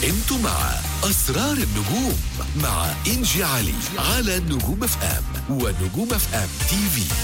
انتوا مع اسرار النجوم مع انجي علي على نجوم اف ام ونجوم اف ام تي في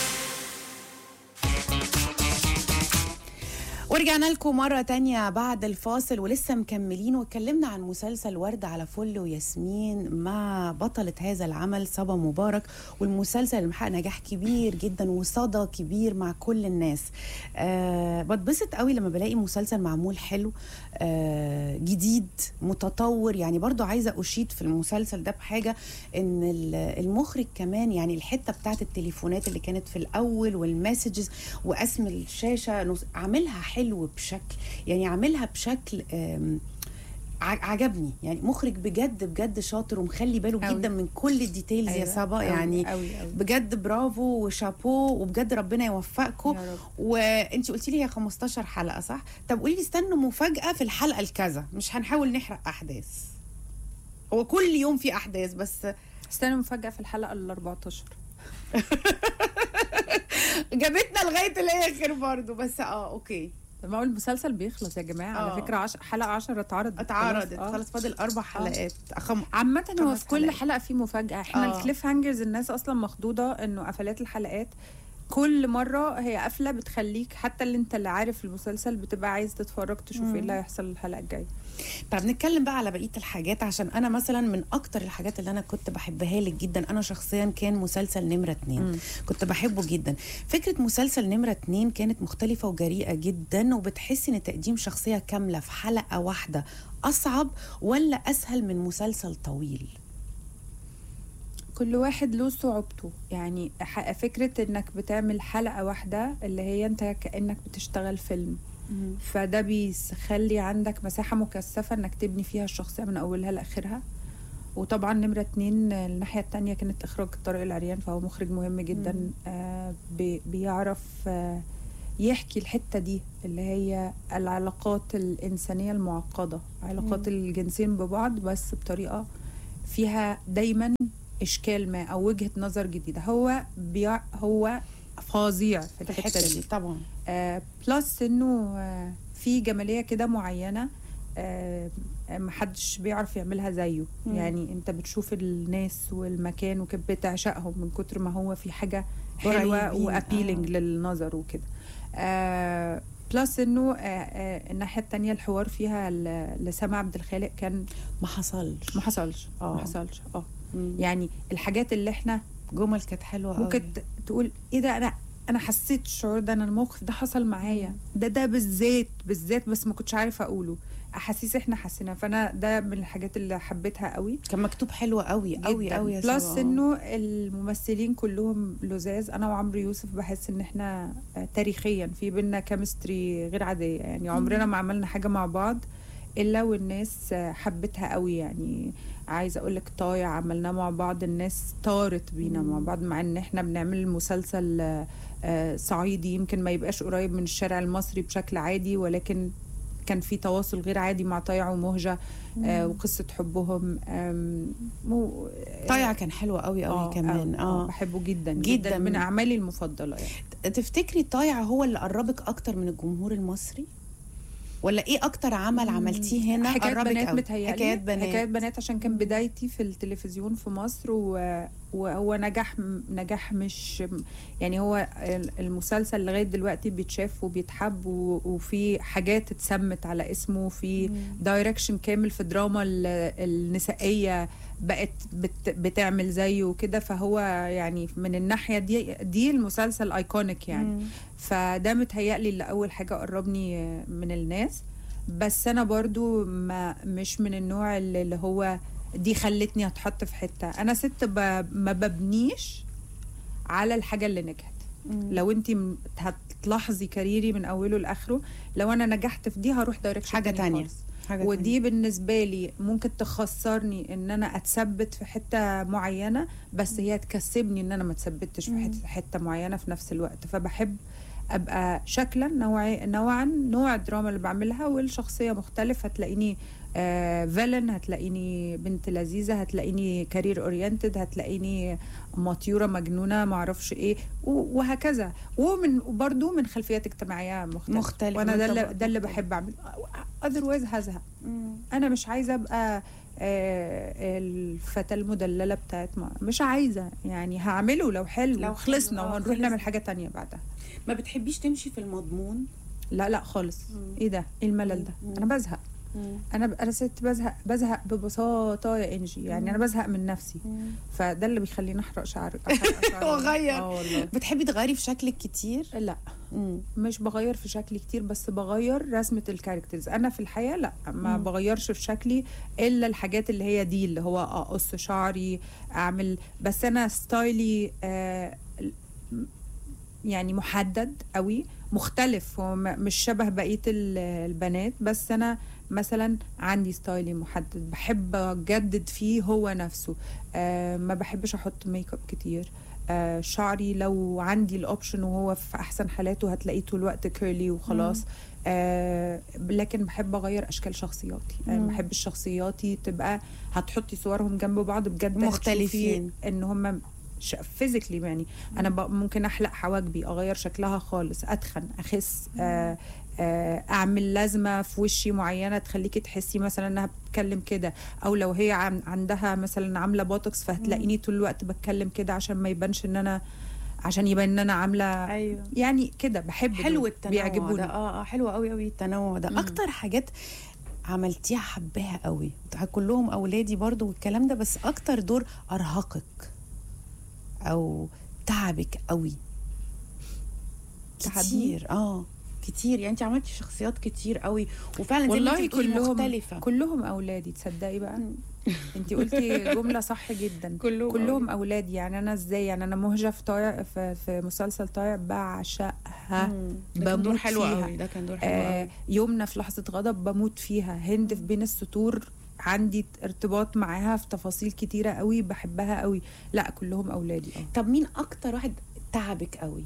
ورجعنا لكم مرة تانية بعد الفاصل ولسه مكملين واتكلمنا عن مسلسل ورد على فل وياسمين مع بطلة هذا العمل صبا مبارك والمسلسل اللي محقق نجاح كبير جدا وصدى كبير مع كل الناس أه بتبسط قوي لما بلاقي مسلسل معمول حلو أه جديد متطور يعني برضو عايزة أشيد في المسلسل ده بحاجة إن ال- المخرج كمان يعني الحتة بتاعت التليفونات اللي كانت في الأول والمسجز واسم الشاشة نص- عاملها حلو بشكل يعني عاملها بشكل آم، ع- عجبني يعني مخرج بجد بجد شاطر ومخلي باله أوي. جدا من كل الديتيلز يا أيوة، صبا أوي، يعني أوي، أوي. بجد برافو وشابو وبجد ربنا يوفقكم يا رب. وانت قلتي لي هي 15 حلقه صح طب قولي لي استنوا مفاجاه في الحلقه الكذا مش هنحاول نحرق احداث هو كل يوم في احداث بس استنى مفاجأة في الحلقة ال 14 جابتنا لغايه الاخر برضو بس اه اوكي طب ما هو المسلسل بيخلص يا جماعة آه. على فكرة عش... حلقة 10 اتعرضت اتعرضت خلاص. آه. خلاص فاضل اربع حلقات أخم... عامة هو خمس في كل حلقات. حلقة في مفاجأة احنا آه. الكليف هانجرز الناس اصلا مخضوضة انه قفلات الحلقات كل مرة هي قفلة بتخليك حتى اللي انت اللي عارف المسلسل بتبقى عايز تتفرج تشوف ايه اللي هيحصل الحلقة الجاية طب نتكلم بقى على بقيه الحاجات عشان انا مثلا من اكتر الحاجات اللي انا كنت بحبها لك جدا انا شخصيا كان مسلسل نمره اتنين مم. كنت بحبه جدا فكره مسلسل نمره اتنين كانت مختلفه وجريئه جدا وبتحسي ان تقديم شخصيه كامله في حلقه واحده اصعب ولا اسهل من مسلسل طويل كل واحد له صعوبته يعني ح- فكرة انك بتعمل حلقة واحدة اللي هي انت كأنك بتشتغل فيلم فده بيخلي عندك مساحة مكثفة انك تبني فيها الشخصية من اولها لاخرها وطبعا نمرة اتنين الناحية التانية كانت اخراج طارق العريان فهو مخرج مهم جدا آه بي- بيعرف آه يحكي الحتة دي اللي هي العلاقات الإنسانية المعقدة علاقات الجنسين ببعض بس بطريقة فيها دايما إشكال ما أو وجهة نظر جديدة هو بيع هو فظيع في في الحتة دي طبعا آه بلس انه آه في جماليه كده معينه آه محدش بيعرف يعملها زيه مم. يعني انت بتشوف الناس والمكان وكده بتعشقهم من كتر ما هو في حاجه حلوه قريبين، وابيلينج آه. للنظر وكده آه بلس انه آه آه الناحيه التانية الحوار فيها ل- لسامع عبد الخالق كان ما حصلش ما حصلش آه. ما حصلش اه مم. يعني الحاجات اللي احنا جمل كانت حلوه قوي ممكن ت- تقول ايه ده انا انا حسيت الشعور ده انا الموقف ده حصل معايا ده ده بالذات بالذات بس ما كنتش عارفه اقوله احاسيس احنا حسيناها فانا ده من الحاجات اللي حبيتها قوي كان مكتوب حلو قوي قوي جداً. قوي يا بلس سبا. انه الممثلين كلهم لزاز انا وعمرو يوسف بحس ان احنا آه، تاريخيا في بينا كيمستري غير عاديه يعني عمرنا ما عملنا حاجه مع بعض الا والناس آه، حبتها قوي يعني عايزه اقول لك طايع عملناه مع بعض الناس طارت بينا مع بعض مع ان احنا بنعمل مسلسل آه، آه، صعيدي يمكن ما يبقاش قريب من الشارع المصري بشكل عادي ولكن كان في تواصل غير عادي مع طايع ومهجه آه وقصه حبهم آم، مو طايع كان حلو قوي قوي آه، كمان آه، اه بحبه جدا جداً. جدا من اعمالي المفضله يعني تفتكري طايع هو اللي قربك اكتر من الجمهور المصري ولا ايه اكتر عمل عملتيه هنا حكايات قربك بنات قوي؟ متهيألي حكايات بنات حكايات بنات عشان كان بدايتي في التلفزيون في مصر و... وهو نجاح نجاح مش يعني هو المسلسل لغايه دلوقتي بيتشاف وبيتحب و... وفي حاجات اتسمت على اسمه وفي دايركشن كامل في الدراما ال- النسائيه بقت بت... بتعمل زيه وكده فهو يعني من الناحيه دي دي المسلسل ايكونيك يعني مم. فده متهيألي اللي اول حاجه قربني من الناس بس انا برضو ما مش من النوع اللي اللي هو دي خلتني اتحط في حته انا ست ب... ما ببنيش على الحاجه اللي نجحت مم. لو انت م- هتلاحظي كاريري من اوله لاخره لو انا نجحت في دي هروح دايركشن حاجة تانية. خالص. حاجة ودي بالنسبه لي ممكن تخسرني ان انا اتثبت في حته معينه بس هي تكسبني ان انا ما اتثبتش في حته, حتة معينه في نفس الوقت فبحب ابقى شكلا نوعي نوعا نوع الدراما اللي بعملها والشخصيه مختلف هتلاقيني آه فيلن هتلاقيني بنت لذيذه هتلاقيني كارير اورينتد هتلاقيني مطيوره مجنونه معرفش ايه و- وهكذا ومن وبرده من خلفيات اجتماعيه مختلفه مختلفة، وانا ده اللي منطبق ده اللي مختلف. بحب اعمله اذروايز هزهق انا مش عايزه ابقى آه، الفتاه المدلله بتاعت ما مش عايزه يعني هعمله لو حلو لو لو خلصنا حلو، آه، وهنروح خلص. نعمل حاجه تانية بعدها ما بتحبيش تمشي في المضمون لا لا خالص مم. ايه ده ايه الملل ده مم. انا بزهق انا ب- انا ست بزهق بزهق ببساطه يا انجي يعني انا بزهق من نفسي فده اللي بيخليني احرق شعر أحرق شعر. وأغير. اه والله بتحبي تغيري في شكلك كتير لا مم. مش بغير في شكلي كتير بس بغير رسمة الكاركترز انا في الحياة لا ما مم. بغيرش في شكلي الا الحاجات اللي هي دي اللي هو اقص شعري اعمل بس انا ستايلي آه يعني محدد قوي مختلف هو م- مش شبه بقية ال- البنات بس انا مثلا عندي ستايلي محدد بحب اجدد فيه هو نفسه آه ما بحبش احط ميك اب كتير آه شعري لو عندي الاوبشن وهو في احسن حالاته هتلاقيه طول الوقت كيرلي وخلاص آه لكن بحب اغير اشكال شخصياتي يعني مم. ما بحبش شخصياتي تبقى هتحطي صورهم جنب بعض بجد مختلفين. هتشوفي ان هم فيزيكلي يعني انا ب- ممكن احلق حواجبي اغير شكلها خالص اتخن اخس آه آه، اعمل لازمه في وشي معينه تخليكي تحسي مثلا انها بتتكلم كده او لو هي عم عندها مثلا عامله بوتوكس فهتلاقيني طول الوقت بتكلم كده عشان ما يبانش ان انا عشان يبان ان انا عامله ايوه يعني كده بحب حلو دول، التنوع بيعجبوني ده اه اه حلو قوي قوي التنوع ده مم. اكتر حاجات عملتيها حباها قوي كلهم اولادي برضو والكلام ده بس اكتر دور ارهقك او تعبك قوي تعبني؟ كتير اه كتير يعني انت عملتي شخصيات كتير قوي وفعلا زي ما والله انت بتقولي كلهم مختلفه كلهم اولادي تصدقي بقى مم. انت قلتي جمله صح جدا كلهم كلهم اولادي يعني انا ازاي يعني انا مهجه في طايع في, في مسلسل طايع بعشقها مم. ده كان دور بموت حلو فيها. قوي ده كان دور حلو آه قوي يومنا في لحظه غضب بموت فيها هند في بين السطور عندي ارتباط معاها في تفاصيل كتيره قوي بحبها قوي لا كلهم اولادي اه طب مين اكتر واحد تعبك قوي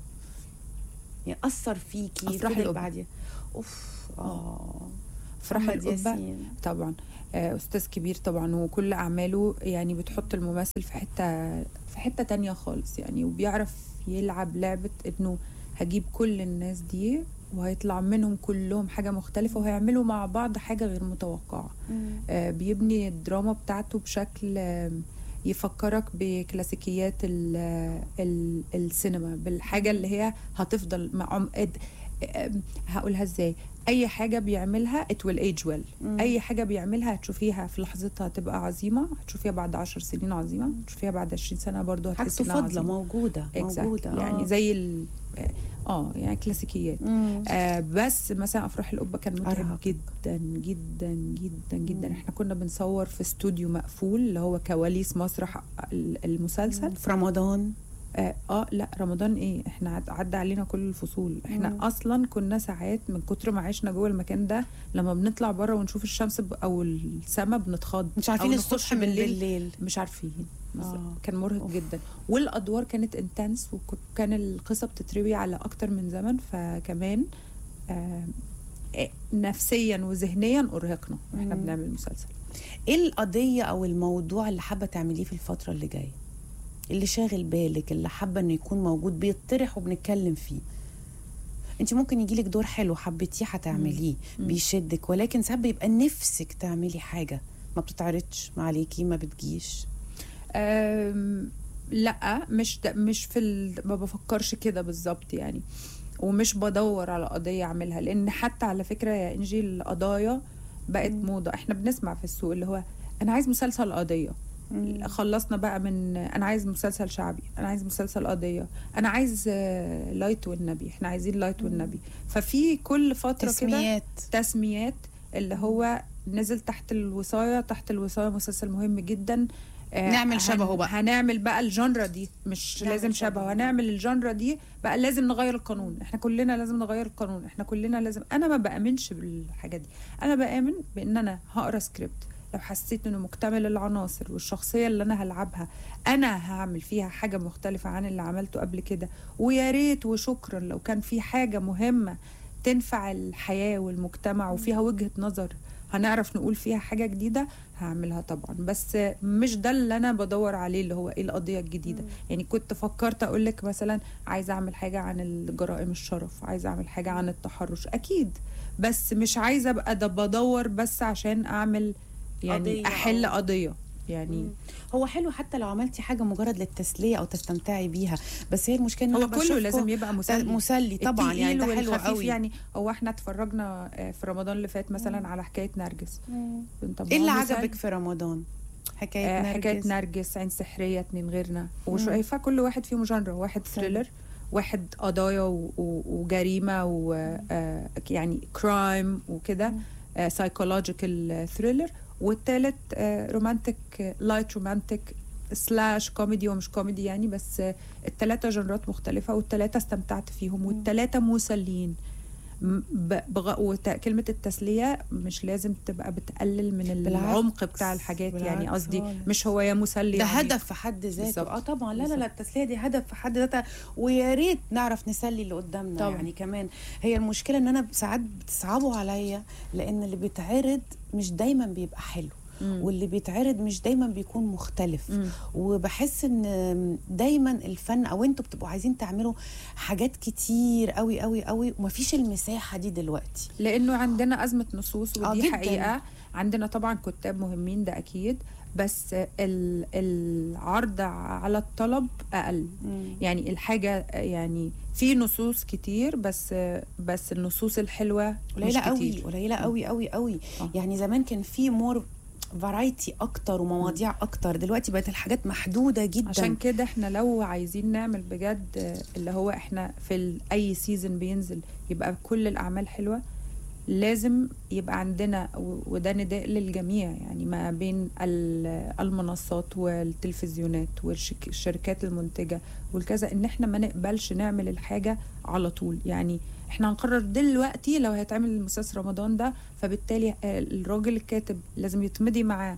يعني اثر فيكي أفراح فضل القبة. بعدين اوف اه فرح محمد القبه ياسين. طبعا آه، استاذ كبير طبعا وكل اعماله يعني بتحط الممثل في حته في حته تانية خالص يعني وبيعرف يلعب لعبه انه هجيب كل الناس دي وهيطلع منهم كلهم حاجه مختلفه وهيعملوا مع بعض حاجه غير متوقعه آه، بيبني الدراما بتاعته بشكل آم، يفكرك بكلاسيكيات ال ال السينما بالحاجة اللي هي هتفضل مع عم اد- آم، هقولها ازاي اي حاجة بيعملها it will age well مم. اي حاجة بيعملها هتشوفيها في لحظتها هتبقى عظيمة هتشوفيها بعد عشر سنين عظيمة هتشوفيها بعد 20 سنة برضو هتحسي حاجته انها فاضله عظيمة موجوده Exactly. موجوده يعني آه. زي ال اه يعني كلاسيكيات مم. آه بس مثلا افراح القبه كان متعب أرهق. جدا جدا جدا جدا مم. احنا كنا بنصور في استوديو مقفول اللي هو كواليس مسرح ال- المسلسل في رمضان آه, اه لا رمضان ايه احنا عد- عدى علينا كل الفصول احنا مم. اصلا كنا ساعات من كتر ما عشنا جوه المكان ده لما بنطلع بره ونشوف الشمس ب- او السما بنتخض مش عارفين أو الصبح نخش من بالليل مش عارفين بس آه. كان مرهق أوف. جدا والادوار كانت انتنس وكان القصه بتتروي على اكتر من زمن فكمان آه آه، نفسيا وذهنيا ارهقنا واحنا مم. بنعمل مسلسل ايه القضيه او الموضوع اللي حابه تعمليه في الفتره اللي جايه اللي شاغل بالك اللي حابه انه يكون موجود بيطرح وبنتكلم فيه انت ممكن يجيلك دور حلو حبيتيه هتعمليه مم. بيشدك ولكن ساعات بيبقى نفسك تعملي حاجه ما بتتعرضش ما عليكي ما بتجيش آم، لا مش ده مش في ال... ما بفكرش كده بالظبط يعني ومش بدور على قضيه اعملها لان حتى على فكره يا انجي القضايا بقت مم. موضه احنا بنسمع في السوق اللي هو انا عايز مسلسل قضيه خلصنا بقى من انا عايز مسلسل شعبي انا عايز مسلسل قضيه انا عايز آه، لايت والنبي احنا عايزين لايت والنبي ففي كل فتره كده تسميات تسميات اللي هو نزل تحت الوصايه تحت الوصايه مسلسل مهم جدا آه، نعمل هن- شبهه بقى. هنعمل بقى الجنرا دي مش نعمل لازم شبهه. شبهه هنعمل الجنرا دي بقى لازم نغير القانون احنا كلنا لازم نغير القانون احنا كلنا لازم انا ما بامنش بالحاجه دي انا بامن بان انا هقرا سكريبت لو حسيت انه مكتمل العناصر والشخصيه اللي انا هلعبها انا هعمل فيها حاجه مختلفه عن اللي عملته قبل كده ويا ريت وشكرا لو كان في حاجه مهمه تنفع الحياه والمجتمع وفيها وجهه نظر هنعرف نقول فيها حاجه جديده هعملها طبعا بس مش ده اللي انا بدور عليه اللي هو ايه القضيه الجديده يعني كنت فكرت اقول لك مثلا عايزه اعمل حاجه عن الجرائم الشرف عايزه اعمل حاجه عن التحرش اكيد بس مش عايزه ابقى ده بدور بس عشان اعمل يعني قضية احل أو- قضيه يعني هو حلو حتى لو عملتي حاجه مجرد للتسليه او تستمتعي بيها بس هي المشكله ان هو أنا كله بشوفكم لازم يبقى مسلي مسلي طبعا يعني ده التقيل حلو والخفيف قوي يعني هو احنا اتفرجنا آه، في رمضان اللي فات مثلا على حكايه نرجس طب ايه ما اللي هو مسلي. عجبك في رمضان حكايه آه، نرجس حكايه نرجس عين سحريه اتنين غيرنا وشايفه كل واحد فيهم جنرا واحد ثريلر واحد قضايا و- و- وجريمه و آه، يعني كرايم وكده سايكولوجيكال ثريلر والتالت رومانتك لايت رومانتك سلاش كوميدي ومش كوميدي يعني بس آه، التلاتة جنرات مختلفة والتلاتة استمتعت فيهم والتلاتة مسليين م- ب- بغ... وت... كلمة التسلية مش لازم تبقى بتقلل من بالعكس. العمق بتاع الحاجات يعني بالعكس قصدي خالص. مش هو يا مسلي ده عميق. هدف في حد ذاته بالظبط. اه طبعا لا لا لا بالظبط. التسليه دي هدف في حد ذاتها ويا ريت نعرف نسلي اللي قدامنا طبعا. يعني كمان هي المشكله ان انا ساعات بتصعبوا عليا لان اللي بيتعرض مش دايما بيبقى حلو مم. واللي بيتعرض مش دايما بيكون مختلف مم. وبحس ان دايما الفن او انتوا بتبقوا عايزين تعملوا حاجات كتير قوي قوي قوي ومفيش المساحه دي دلوقتي لانه عندنا ازمه نصوص آه، ودي جداً. حقيقه عندنا طبعا كتاب مهمين ده اكيد بس ال- العرض على الطلب اقل يعني الحاجه يعني في نصوص كتير بس بس النصوص الحلوه مش قليله قوي كتير قليله قوي قوي قوي آه. يعني زمان كان في مور فرايتي اكتر ومواضيع اكتر دلوقتي بقت الحاجات محدوده جدا عشان كده احنا لو عايزين نعمل بجد اللي هو احنا في ال- اي سيزون بينزل يبقى كل الاعمال حلوه لازم يبقى عندنا و- وده نداء للجميع يعني ما بين ال- المنصات والتلفزيونات والشركات المنتجه والكذا ان احنا ما نقبلش نعمل الحاجه على طول يعني احنا هنقرر دلوقتي لو هيتعمل مسلسل رمضان ده فبالتالي آه، الراجل الكاتب لازم يتمضي معاه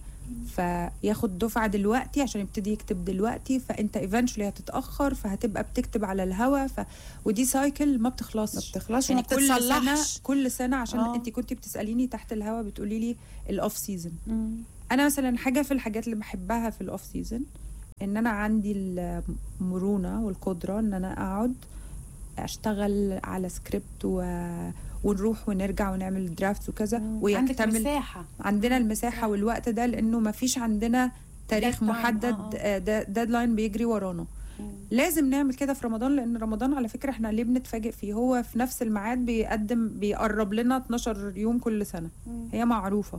فياخد دفعه دلوقتي عشان يبتدي يكتب دلوقتي فانت ايفنشولي هتتاخر فهتبقى بتكتب على الهوا ف... ودي سايكل ما بتخلصش ما بتخلصش يعني وما كل سنه بتتصلحش كل سنه عشان آه. انت كنت بتساليني تحت الهوا بتقولي لي الاوف سيزون مم. انا مثلا حاجه في الحاجات اللي بحبها في الاوف سيزون ان انا عندي المرونه والقدره ان انا اقعد اشتغل على سكريبت و... ونروح ونرجع ونعمل درافتس وكذا عندك ويكتمل مساحه عندنا المساحه والوقت ده لانه ما فيش عندنا تاريخ Deadline، محدد آه، آه، دا- ديدلاين بيجري ورانا لازم نعمل كده في رمضان لان رمضان على فكره احنا ليه بنتفاجئ فيه هو في نفس الميعاد بيقدم بيقرب لنا 12 يوم كل سنه هي معروفه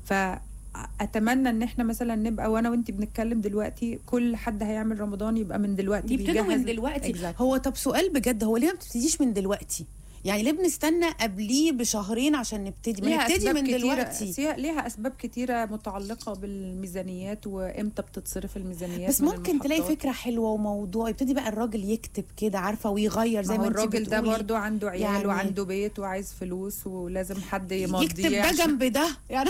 فاتمنى ان احنا مثلا نبقى وانا وانت بنتكلم دلوقتي كل حد هيعمل رمضان يبقى من دلوقتي يبتدوا من بيجهز دلوقتي Exactly. هو طب سؤال بجد هو ليه ما بتبتديش من دلوقتي يعني ليه بنستنى قبليه بشهرين عشان نبتدي ما ليها نبتدي أسباب من كتيرة دلوقتي سيا- ليها اسباب كتيره متعلقه بالميزانيات وامتى بتتصرف الميزانيات بس من ممكن تلاقي المحطات. فكره حلوه وموضوع يبتدي بقى الراجل يكتب كده عارفه ويغير زي ما ما هو انت الراجل ده بتقولي. برضو عنده عيال يعني- وعنده بيت وعايز فلوس ولازم حد يمضيه يكتب ده عشان- جنب ده يعني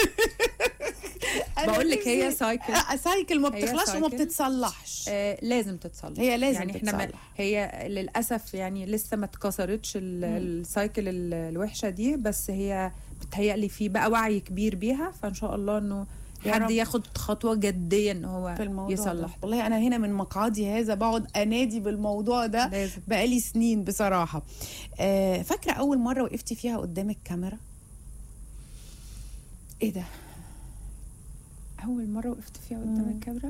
أنا بقول لك هي نفسي- سايكل آه، سايكل ما هي بتخلصش وما سايكل. بتتصلحش آه لازم تتصلح هي لازم يعني احنا ما تتصلح. هي للاسف يعني لسه ما اتكسرتش ال- السايكل ال- الوحشه دي بس هي بتهيألي في بقى وعي كبير بيها فان شاء الله انه يا حد رب. ياخد خطوه جديه ان هو في الموضوع يصلح ده. والله انا هنا من مقعدي هذا بقعد انادي بالموضوع ده لازم بقالي سنين بصراحه آه فاكره اول مره وقفتي فيها قدام الكاميرا ايه ده اول مره وقفت فيها قدام مم. الكاميرا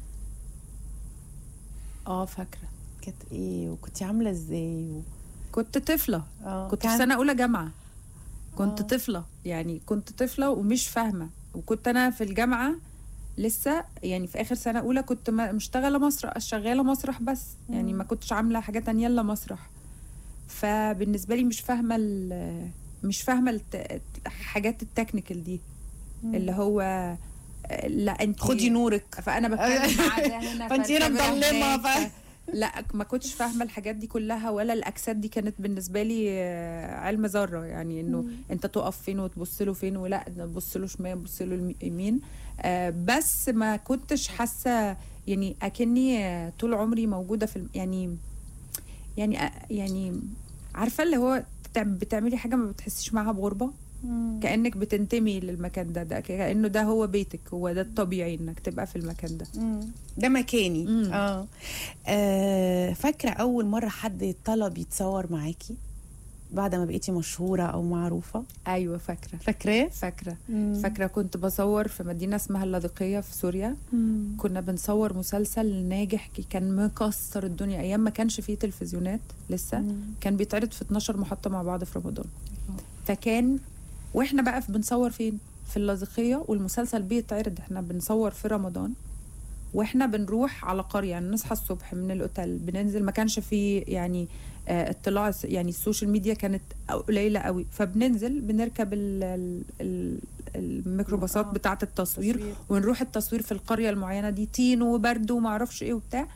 اه فاكره كانت ايه وكنت عامله ازاي و... كنت طفله آه كنت في كان- سنه اولى جامعه كنت آه. طفله يعني كنت طفله ومش فاهمه وكنت انا في الجامعه لسه يعني في اخر سنه اولى كنت ما- مشتغله مسرح شغاله مسرح بس يعني ما كنتش عامله حاجه تانية الا مسرح فبالنسبه لي مش فاهمه ال- مش فاهمه الت- حاجات التكنيكال دي اللي هو لا انت خدي نورك فانا بتكلم مع ده هنا فانت هنا فالكاميرا مضلمه هناك، ف... لا ما كنتش فاهمه الحاجات دي كلها ولا الاجساد دي كانت بالنسبه لي آه، علم ذره يعني انه انت تقف فين وتبص له فين ولا تبص له شمال تبص له يمين آه، بس ما كنتش حاسه يعني اكني آه، طول عمري موجوده في الم- يعني يعني آه، يعني عارفه اللي هو بتع- بتعملي حاجه ما بتحسيش معاها بغربه كانك بتنتمي للمكان ده ده كانه ده هو بيتك هو ده الطبيعي انك تبقى في المكان ده مم. ده مكاني مم. اه آه، فاكره اول مره حد طلب يتصور معاكي بعد ما بقيتي مشهوره او معروفه ايوه فاكره فاكراه فاكره مم. فاكره كنت بصور في مدينه اسمها اللاذقيه في سوريا مم. كنا بنصور مسلسل ناجح كان مكسر الدنيا ايام ما كانش فيه تلفزيونات لسه مم. كان بيتعرض في 12 محطه مع بعض في رمضان فكان واحنا بقى في بنصور فين في اللاذقيه والمسلسل بيتعرض احنا بنصور في رمضان واحنا بنروح على قريه يعني نصحى الصبح من الاوتيل بننزل ما كانش فيه يعني آه، اطلاع يعني السوشيال ميديا كانت قليله قوي فبننزل بنركب ال- ال- ال- الميكروباصات آه. بتاعه التصوير تصوير. ونروح التصوير في القريه المعينه دي طين وبرد وما اعرفش ايه وبتاع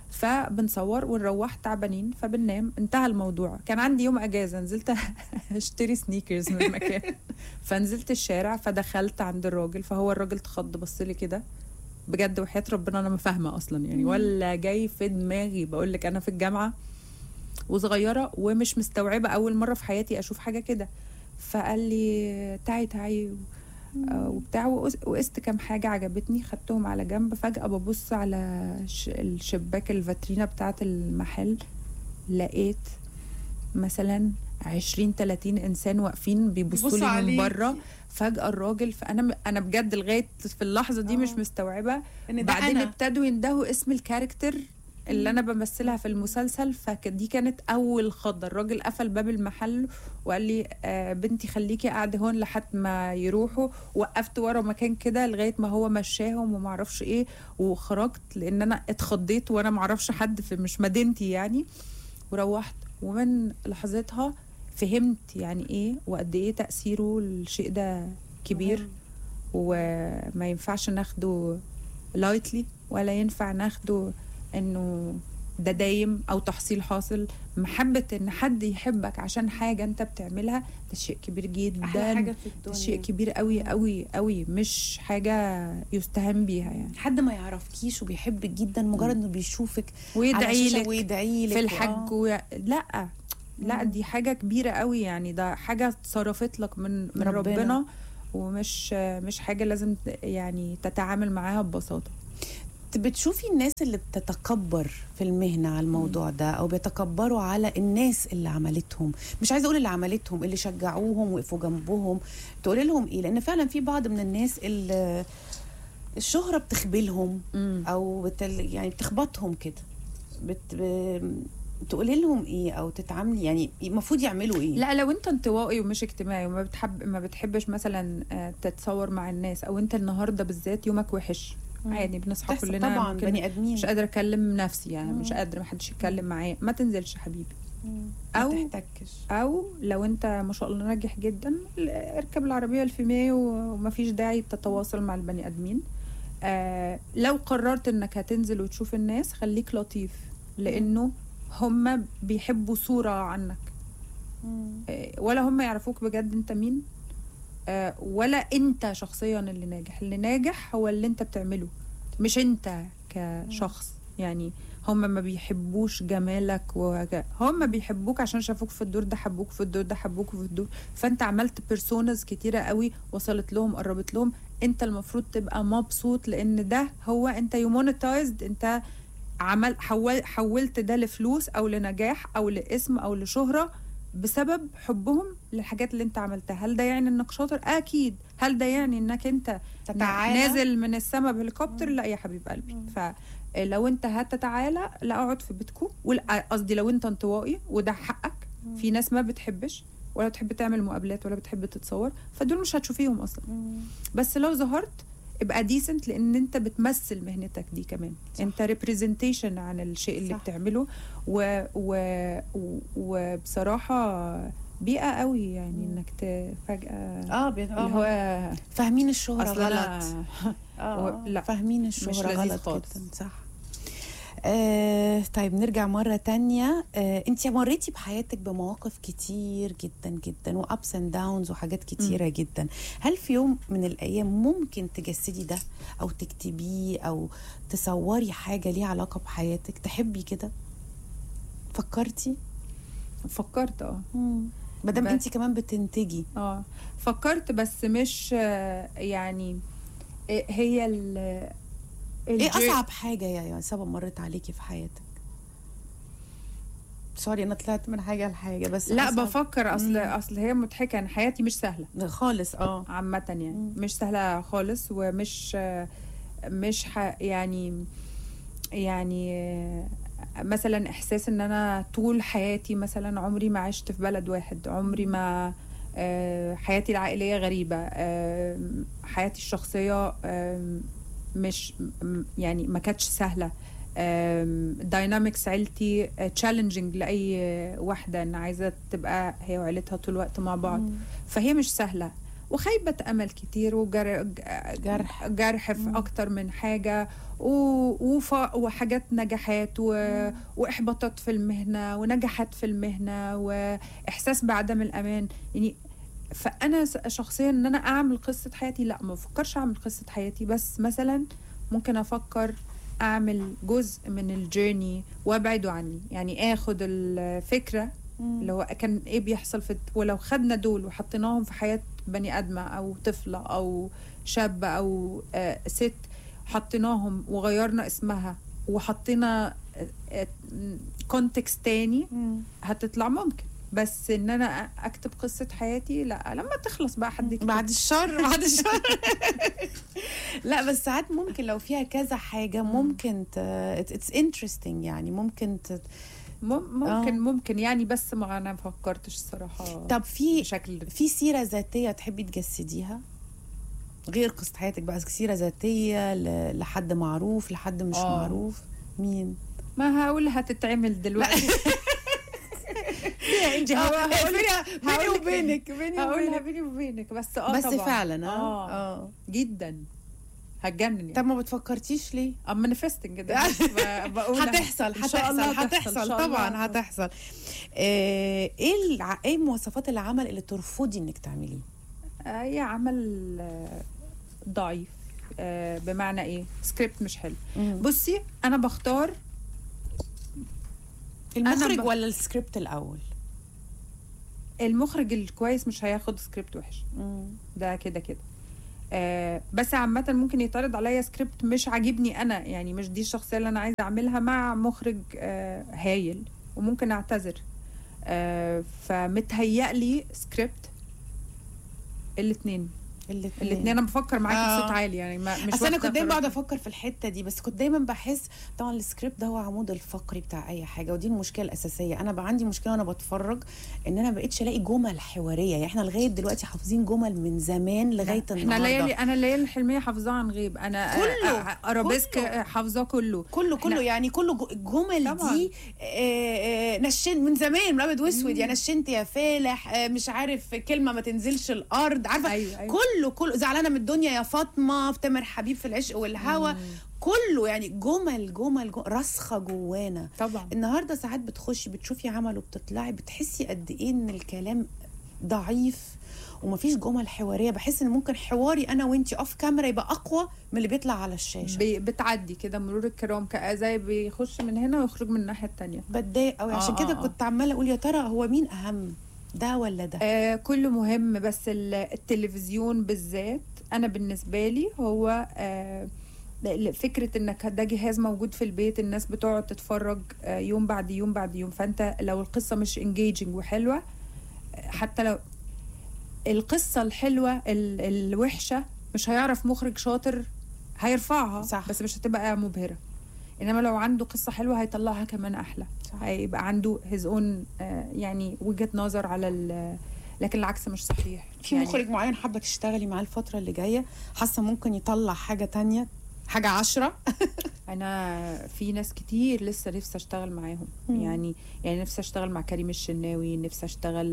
فبنصور ونروح تعبانين فبننام انتهى الموضوع كان عندي يوم اجازه نزلت اشتري سنيكرز من المكان فنزلت الشارع فدخلت عند الراجل فهو الراجل اتخض بص لي كده بجد وحياه ربنا انا ما فاهمه اصلا يعني ولا جاي في دماغي بقول لك انا في الجامعه وصغيره ومش مستوعبه اول مره في حياتي اشوف حاجه كده فقال لي تعي تعي آه، وبتاع وقس- وقست كام حاجه عجبتني خدتهم على جنب فجاه ببص على ش- الشباك الفاترينا بتاعه المحل لقيت مثلا 20 30 انسان واقفين بيبصوا بيبصوا لي من عليكي. بره فجاه الراجل فانا انا بجد لغايه في اللحظه دي آه. مش مستوعبه ان ده بعدين انا ابتدوا يندهوا اسم الكاركتر اللي انا بمثلها في المسلسل فدي كانت اول خضه الراجل قفل باب المحل وقال لي آه بنتي خليكي قاعده هون لحد ما يروحوا وقفت ورا مكان كده لغايه ما هو مشاهم وما اعرفش ايه وخرجت لان انا اتخضيت وانا ما اعرفش حد في مش مدينتي يعني وروحت ومن لحظتها فهمت يعني ايه وقد ايه تاثيره الشيء ده كبير وما ينفعش ناخده لايتلي ولا ينفع ناخده انه ده دايم او تحصيل حاصل محبة ان حد يحبك عشان حاجة انت بتعملها ده شيء كبير جدا احلى حاجه في ده الدنيا شيء كبير قوي قوي قوي مش حاجة يستهان بيها يعني حد ما يعرفكيش وبيحبك جدا مجرد انه بيشوفك على ويدعي شاشة لك ويدعي لك في الحج آه. و... لا لا مم. دي حاجة كبيرة قوي يعني ده حاجة اتصرفت لك من من ربنا. ربنا, ربنا ومش مش حاجة لازم ت- يعني تتعامل معاها ببساطة بتشوفي الناس اللي بتتكبر في المهنة على الموضوع ده أو بيتكبروا على الناس اللي عملتهم مش عايزة أقول اللي عملتهم اللي شجعوهم وقفوا جنبهم تقولي لهم إيه لأن فعلا في بعض من الناس اللي الشهرة بتخبلهم أو بتل يعني بتخبطهم كده بت... ب... تقولي لهم ايه او تتعاملي يعني المفروض يعملوا ايه لا لو انت انطوائي ومش اجتماعي وما بتحب ما بتحبش مثلا آه، تتصور مع الناس او انت النهارده بالذات يومك وحش مم. عادي بنصحى بتحصل كلنا طبعا ممكن بني ادمين مش قادره اكلم نفسي يعني مش مم. قادره محدش يتكلم معايا ما تنزلش حبيبي ما أو- تحتكش او لو انت ما شاء الله ناجح جدا ل- اركب العربيه الفيميه ومفيش داعي تتواصل مع البني ادمين آه لو قررت انك هتنزل وتشوف الناس خليك لطيف لانه هم بيحبوا صوره عنك آه، ولا هم يعرفوك بجد انت مين آه، ولا انت شخصيا اللي ناجح اللي ناجح هو اللي انت بتعمله مش انت كشخص يعني هم ما بيحبوش جمالك وج... هم بيحبوك عشان شافوك في الدور ده حبوك في الدور ده حبوك في الدور فانت عملت بيرسونز كتيره قوي وصلت لهم قربت لهم انت المفروض تبقى مبسوط لان ده هو انت يومونتايزد انت عمل حول حولت ده لفلوس او لنجاح او لاسم او لشهره بسبب حبهم للحاجات اللي انت عملتها هل ده يعني انك شاطر اكيد هل ده يعني انك انت تتعالى نازل من السماء بهليكوبتر لا يا حبيب قلبي فلو انت هتتعالى لا اقعد في بيتكم ولا- قصدي لو انت انطوائي وده حقك في ناس ما بتحبش ولا بتحب تعمل مقابلات ولا بتحب تتصور فدول مش هتشوفيهم اصلا بس لو ظهرت ابقى ديسنت لان انت بتمثل مهنتك دي كمان صح. انت ريبريزنتيشن عن الشيء اللي صح. بتعمله و... و... و... وبصراحه بيئه قوي يعني انك ت- فجاه اه بي... اللي آه. هو فاهمين الشهرة اصل غلط أنا اه و- لا، فاهمين مش الشهرة لذيذ غلط خالص. جدا صح آه طيب نرجع مرة تانية آه انت مريتي بحياتك بمواقف كتير جدا جدا وابس اند داونز وحاجات كتيرة جدا هل في يوم من الايام ممكن تجسدي ده او تكتبيه او تصوري حاجة ليها علاقة بحياتك تحبي كده فكرتي فكرت اه مادام بس- انت كمان بتنتجي اه فكرت بس مش آه، يعني إيه هي ال ايه الجي- اصعب حاجة يا يا سبا مرت عليكي في حياتك سوري انا طلعت من حاجة لحاجة بس لا أصعب- بفكر اصل مم. اصل هي مضحكه انا حياتي مش سهله خالص اه عامه يعني مم. مش سهله خالص ومش آه، مش ح يعني يعني آه، مثلا احساس ان انا طول حياتي مثلا عمري ما عشت في بلد واحد عمري ما آه، حياتي العائليه غريبه آه، حياتي الشخصيه آه، مش م- يعني ما كانتش سهله داينامكس عيلتي تشالنجينج لاي واحده ان عايزه تبقى هي وعيلتها طول الوقت مع بعض مم. فهي مش سهله وخيبة أمل كتير وجرح جرح. جرح في مم. أكتر من حاجة و... وف... وحاجات نجاحات و... وإحباطات في المهنة ونجاحات في المهنة وإحساس بعدم الأمان يعني فأنا س- شخصيا إن أنا أعمل قصة حياتي لا ما بفكرش أعمل قصة حياتي بس مثلا ممكن أفكر أعمل جزء من الجيرني وأبعده عني يعني آخد الفكرة اللي هو كان ايه بيحصل في ولو خدنا دول وحطيناهم في حياه بني ادمه او طفله او شابه او آه ست حطيناهم وغيرنا اسمها وحطينا كونتكست تاني مم. هتطلع ممكن بس ان انا اكتب قصه حياتي لا لما تخلص بقى حد يكتب. بعد الشر بعد الشر لا بس ساعات ممكن لو فيها كذا حاجة ممكن اتس انترستنج يعني ممكن ت... مم- ممكن آه. ممكن يعني بس ما انا فكرتش الصراحه طب في بشكل في سيرة ذاتية تحبي تجسديها غير قصة حياتك بقى سيرة ذاتية ل- لحد معروف لحد مش آه. معروف مين ما هقول هتتعمل دلوقتي يا انجي هقول- بيني هقول- وبينك بيني هقولها وبينك بيني وبينك بس اه بس طبعا. فعلا اه اه اه جدا هتجنن يعني طب ما بتفكرتيش ليه؟ ام مانيفستنج كده بس ب- بقولها. هتحصل إن شاء هتحصل الله تحصل، إن هتحصل شاء الله طبعا هتحصل آه، ايه الع... ايه مواصفات العمل اللي ترفضي انك تعمليه؟ آه، هي عمل آه، ضعيف آه، بمعنى ايه سكريبت مش حلو بصي انا بختار المخرج ب- ولا السكريبت الاول؟ المخرج الكويس مش هياخد سكريبت وحش ده كده كده آه بس عامة ممكن يتعرض عليا سكريبت مش عاجبني أنا يعني مش دي الشخصية اللي أنا عايزة أعملها مع مخرج آه هايل وممكن أعتذر آه فمتهيألي سكريبت الاتنين الاثنين الاتنين أنا بفكر معاكي آه. بصوت عالي يعني ما مش اصل انا واخدة كنت دايما قرار. بقعد افكر في الحته دي بس كنت دايما بحس طبعا السكريبت ده هو عمود الفقري بتاع اي حاجه ودي المشكله الاساسيه انا بقى عندي مشكله وانا بتفرج ان انا بقيتش الاقي جمل حواريه يعني احنا لغايه دلوقتي حافظين جمل من زمان لغايه احنا النهارده ليالي انا الليالي الحلميه حافظاه عن غيب انا كله، آه، آه، ارابيسك كله. آه، حافظاه كله كله كله إحنا- يعني كله جو- الجمل طبعاً. دي آه، آه، نشنت من زمان من ابيض واسود يا نشنت يا فالح آه، مش عارف كلمه ما تنزلش الارض عارفه أيوة، أيوة. كله كله زعلانه من الدنيا يا فاطمه في تامر حبيب في العشق والهوى كله يعني جمل جمل, جمل راسخه جوانا طبعا النهارده ساعات بتخشي بتشوفي عمل وبتطلعي بتحسي قد ايه ان الكلام ضعيف ومفيش جمل حواريه بحس ان ممكن حواري انا وانتي اوف كاميرا يبقى اقوى من اللي بيطلع على الشاشه بي- بتعدي كده مرور الكرام ك- زي بيخش من هنا ويخرج من الناحيه التانية بتضايق قوي آه، عشان كده آه، آه. كنت عماله اقول يا ترى هو مين اهم ده ولا ده آه كله مهم بس ال- التلفزيون بالذات انا بالنسبه لي هو آه ل- ل- فكره انك ده جهاز موجود في البيت الناس بتقعد تتفرج آه يوم بعد يوم بعد يوم فانت لو القصه مش انجيجنج وحلوه آه، حتى لو القصه الحلوه ال- الوحشه مش هيعرف مخرج شاطر هيرفعها صح. بس مش هتبقى مبهره انما لو عنده قصه حلوه هيطلعها كمان احلى صح. هيبقى عنده هيز اون يعني وجهه نظر على ال- لكن العكس مش صحيح في يعني مخرج معين حابه تشتغلي معاه الفتره اللي جايه حاسه ممكن يطلع حاجه تانية حاجه عشرة انا في ناس كتير لسه نفسي اشتغل معاهم مم. يعني يعني نفسي اشتغل مع كريم الشناوي نفسي اشتغل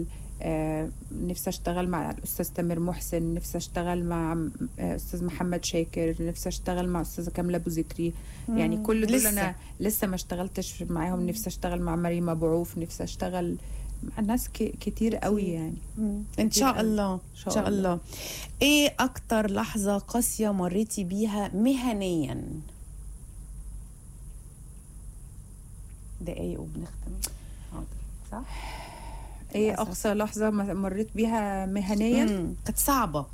آه نفسي اشتغل مع الاستاذ تامر محسن نفسي اشتغل مع آه، استاذ محمد شاكر نفسي اشتغل مع استاذه كامله ابو ذكري يعني كل دول لسه. انا لسه ما اشتغلتش معاهم نفسي اشتغل مع مريم ابو عوف نفسي اشتغل مع ناس ك- كتير قوي يعني مم. ان شاء الله ان شاء شاء الله. الله ايه اكتر لحظه قاسيه مريتي بيها مهنيا دقايق وبنختم حاضر صح ايه للأسف. اقصى لحظه م- مريت بيها مهنيا مم. كانت صعبه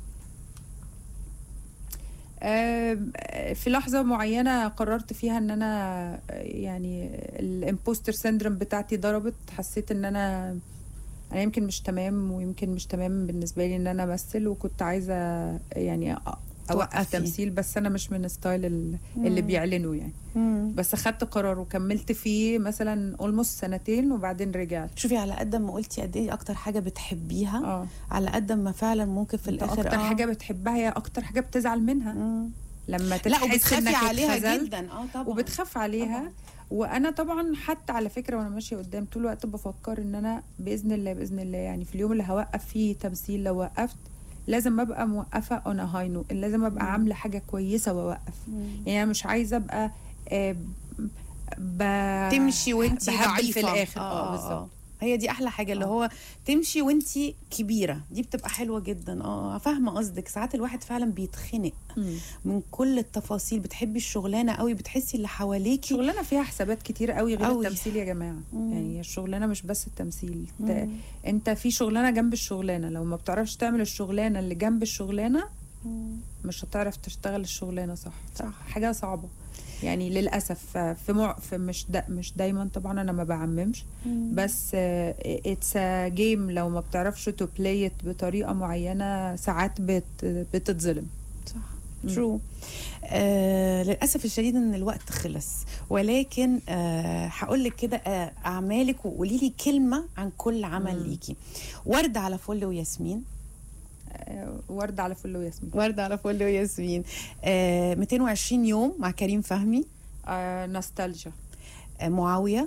آه، في لحظة معينة قررت فيها ان انا آه، يعني الامبوستر سيندروم بتاعتي ضربت حسيت ان انا انا يمكن مش تمام ويمكن مش تمام بالنسبة لي ان انا امثل وكنت عايزة يعني أ- اوقف توقفي. تمثيل بس انا مش من ستايل ال- اللي مم. بيعلنوا يعني مم. بس خدت قرار وكملت فيه مثلا اولموست سنتين وبعدين رجعت شوفي على قد ما قلتي قد ايه اكتر حاجه بتحبيها اه على قد ما فعلا ممكن في الاخر اكتر آه. حاجة بتحبها هي اكتر حاجة بتزعل منها مم. لما لا تحس وبتخافي انك عليها اتخذلت جدا اه طبعا وبتخاف عليها طبعاً. وانا طبعا حتى على فكره وانا ماشيه قدام طول الوقت بفكر ان انا باذن الله باذن الله يعني في اليوم اللي هوقف فيه تمثيل لو وقفت لازم ابقى موقفه اون هاي نوت لازم ابقى مم. عامله حاجه كويسه واوقف مم. يعني انا مش عايزه ابقى آه، ب... تمشي وانت بهبل ضعيفه في الاخر اه, اه آه, بالظبط آه. هي دي احلى حاجه اللي آه. هو تمشي وانت كبيره دي بتبقى حلوه جدا اه فاهمه قصدك ساعات الواحد فعلا بيتخنق مم. من كل التفاصيل بتحبي الشغلانه قوي بتحسي اللي حواليكي شغلانه فيها حسابات كتير قوي غير قوي. التمثيل يا جماعه مم. يعني الشغلانه مش بس التمثيل انت, مم. انت في شغلانه جنب الشغلانه لو ما بتعرفش تعمل الشغلانه اللي جنب الشغلانه مم. مش هتعرف تشتغل الشغلانه صح صح. حاجه صعبه يعني للاسف آه، في مع في مش دا مش دايما طبعا انا ما بعممش مم. بس اتس جيم لو ما بتعرفش تو بلاي بطريقه معينه ساعات بت بتتظلم صح مم. ترو آه للاسف الشديد ان الوقت خلص ولكن آه هقول لك كده آه اعمالك وقولي لي كلمه عن كل عمل مم. ليكي ورده على فل وياسمين آه، ورد على فل وياسمين ورده على فل وياسمين آه 220 يوم مع كريم فهمي آه نوستالجيا آه معاويه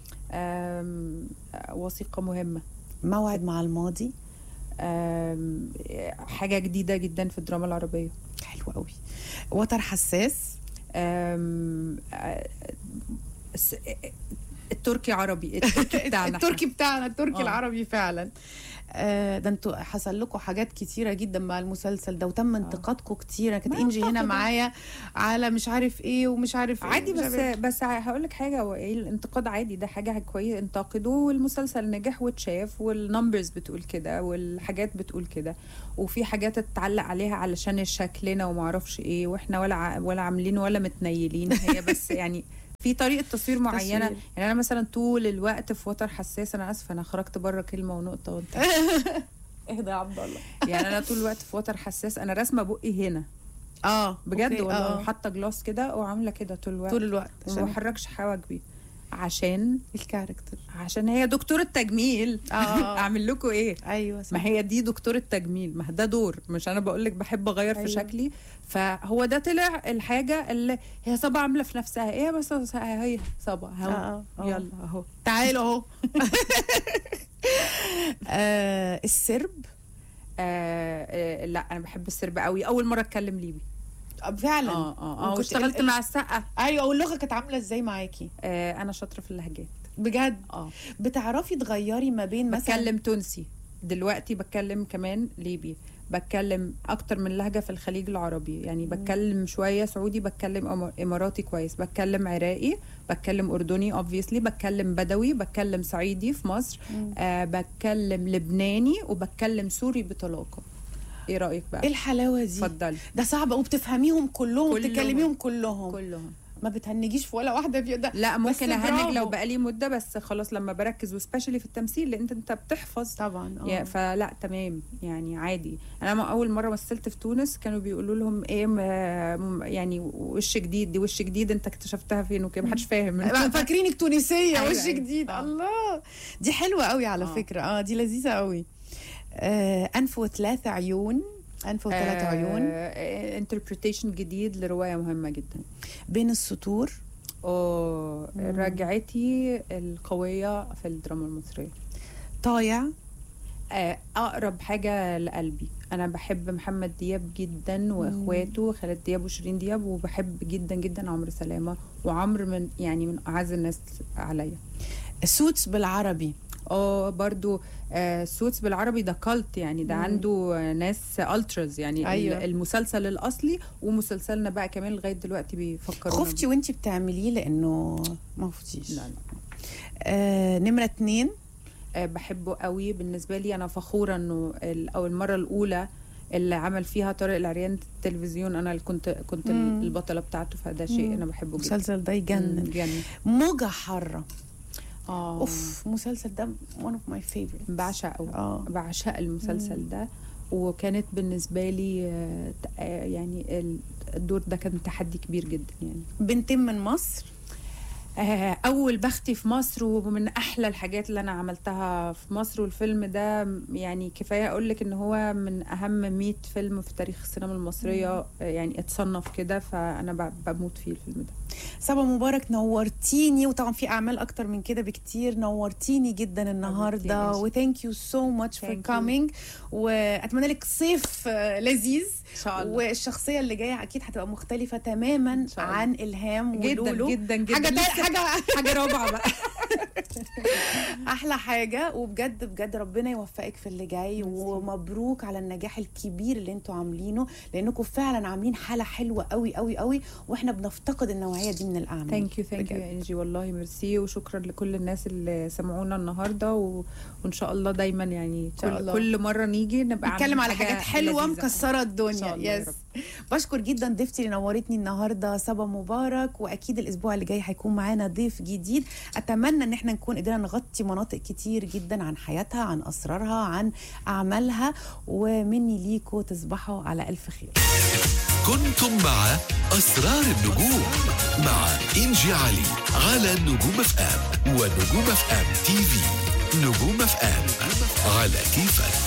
آم، آه، وثيقه مهمه موعد مع الماضي آم، حاجه جديده جدا في الدراما العربيه حلو قوي وتر حساس آم، آه، س- التركي عربي التركي بتاعنا التركي بتاعنا التركي آه. العربي فعلا آه ده انتوا حصل لكم حاجات كتيره جدا مع المسلسل ده وتم انتقادكم كتيره كانت ما انجي هنا أعتقد. معايا على مش عارف ايه ومش عارف إيه عادي ومش بس عارف إيه. بس هقول لك حاجه هو ايه الانتقاد عادي ده حاجه كويس انتقدوه والمسلسل نجح واتشاف والنمبرز بتقول كده والحاجات بتقول كده وفي حاجات اتعلق عليها علشان شكلنا وما اعرفش ايه واحنا ولا ع- ولا عاملين ولا متنيلين هي بس يعني في طريقه تصوير معينه تصوير. يعني انا مثلا طول الوقت في وتر حساس انا اسفه انا خرجت بره كلمه ونقطه وانت اهدى يا عبد الله يعني انا طول الوقت في وتر حساس انا راسمه بقي هنا اه بجد أوكي، والله آه. حاطه جلاس كده وعامله كده طول الوقت طول الوقت وما عشان بحركش حواجبي عشان الكاركتر عشان هي دكتورة تجميل آه. اعمل لكم ايه ايوه صح ما هي دي دكتورة تجميل ما ده دور مش انا بقول لك بحب اغير في أيوة. شكلي فهو ده طلع الحاجة اللي هي صبا عاملة في نفسها ايه بس هي صبا اهو آه، آه. يلا اهو تعالوا اهو آه السرب آه آه لا انا بحب السرب قوي اول مرة اتكلم ليبي آه، فعلا اه اه اه وكنت- واشتغلت ال- مع السقا ايوه واللغه كانت عامله ازاي معاكي آه انا شاطرة في اللهجات بجد اه بتعرفي تغيري ما بين مثلا بتكلم تونسي دلوقتي بتكلم كمان ليبي بتكلم اكتر من لهجه في الخليج العربي يعني بتكلم شويه سعودي بتكلم أم- اماراتي كويس بتكلم عراقي بتكلم اردني obviously بتكلم بدوي بتكلم صعيدي في مصر مم. آه بتكلم لبناني وبتكلم سوري بطلاقه ايه رايك ايه بقى الحلاوه دي اتفضلي ده صعب وبتفهميهم كلهم كلهم. وبتكلميهم كلهم كلهم ما بتهنجيش في ولا واحده فيهم ده لا ممكن اهنج برافو. لو بقالي مده بس خلاص لما بركز وسبيشالي في التمثيل لان انت انت بتحفظ طبعا يا اه فلا تمام يعني عادي انا ما اول مره مثلت في تونس كانوا بيقولوا لهم ايه م- يعني وش جديد دي وش جديد انت اكتشفتها فين وكده محدش فاهم فاكرينك تونسيه أيوة، وش أيوة. جديد آه. الله دي حلوه قوي على آه. فكره اه دي لذيذه قوي آه انف وثلاث عيون انف وثلاث عيون انتربريتيشن جديد لروايه مهمه جدا بين السطور اوه مم. رجعتي القويه في الدراما المصريه طايع آه، اقرب حاجه لقلبي انا بحب محمد دياب جدا واخواته خالد دياب وشيرين دياب وبحب جدا جدا عمرو سلامه وعمرو من يعني من اعز الناس عليا سوتس بالعربي اه برضو آه سوتس بالعربي ده كالت يعني ده مم. عنده آه، ناس التراز يعني أيوة. أيوة. المسلسل الاصلي ومسلسلنا بقى كمان لغايه دلوقتي بيفكروا خفتي وانتي بتعمليه لانه ما خفتيش لا لا آه نمره اتنين آه، بحبه قوي بالنسبه لي انا فخوره انه ال- او المره الاولى اللي عمل فيها طارق العريان التلفزيون انا اللي كنت كنت مم. البطله بتاعته فده شيء مم. انا بحبه جدا المسلسل ده يجنن مم، جنن موجة حارة اه اوف المسلسل ده one of my favorite بعشقه اه بعشق المسلسل ده وكانت بالنسبه لي آه، ت- آه، يعني ال- الدور ده كان تحدي كبير جدا يعني بنتين من مصر آه، اول بختي في مصر ومن احلى الحاجات اللي انا عملتها في مصر والفيلم ده م- يعني كفايه اقول لك ان هو من اهم 100 فيلم في تاريخ السينما المصريه آه، يعني اتصنف كده فانا ب- بموت فيه الفيلم ده سبا مبارك نورتيني وطبعا في اعمال اكتر من كده بكتير نورتيني جدا النهارده حبيبتي. وثانك يو سو ماتش فور Thank you. كامينج واتمنى لك صيف آه، لذيذ ان شاء الله والشخصيه اللي جايه اكيد هتبقى مختلفه تماما إن شاء الله. عن الهام جدا ولولو جدا جدا حاجه تا- لسه حاجه حاجه رابعه بقى احلى حاجه وبجد بجد ربنا يوفقك في اللي جاي ميرسي. ومبروك على النجاح الكبير اللي انتوا عاملينه لانكم فعلا عاملين حاله حلوه قوي قوي قوي واحنا بنفتقد النوعيه دي من الاعمال ثانك يو ثانك يو بجد. انجي والله ميرسي وشكرا لكل الناس اللي سمعونا النهارده و... وان شاء الله دايما يعني شاء كل, الله. كل مره نيجي نبقى نتكلم على عاملين حاجات حلوه لذيذة. مكسره إن شاء الدنيا الله يا يس رب. بشكر جدا ضيفتي اللي نورتني النهارده سبا مبارك واكيد الاسبوع اللي جاي هيكون معانا ضيف جديد اتمنى ان احنا نكون قدرنا نغطي مناطق كتير جدا عن حياتها عن اسرارها عن اعمالها ومني ليكوا تصبحوا على الف خير كنتم مع أسرار النجوم مع إنجي علي على نجوم اف ام ونجوم اف ام تي في نجوم اف ام على كيفك